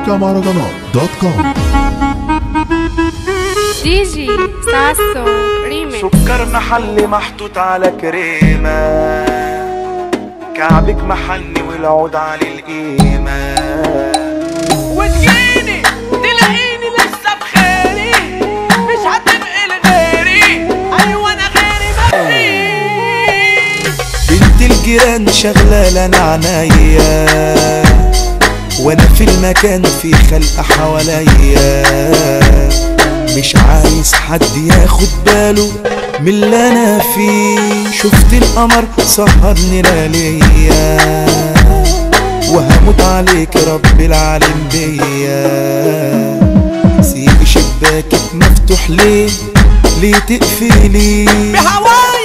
مهرجانات دوت كوم دي جي ساسو ريميكس سكر محلي محطوط على كريمة كعبك محني والعود على القيمة وتجيني تلاقيني لسه بخيري مش هتنقل غيري ايوه انا غيري مفيش بنت الجيران شغلة لنا عنايا وانا في المكان في خلق حواليا مش عايز حد ياخد باله من اللي انا فيه شفت القمر سهرني لياليا وهموت عليك رب العالم بيا سيب شباكك مفتوح ليه ليه تقفلي بهوايا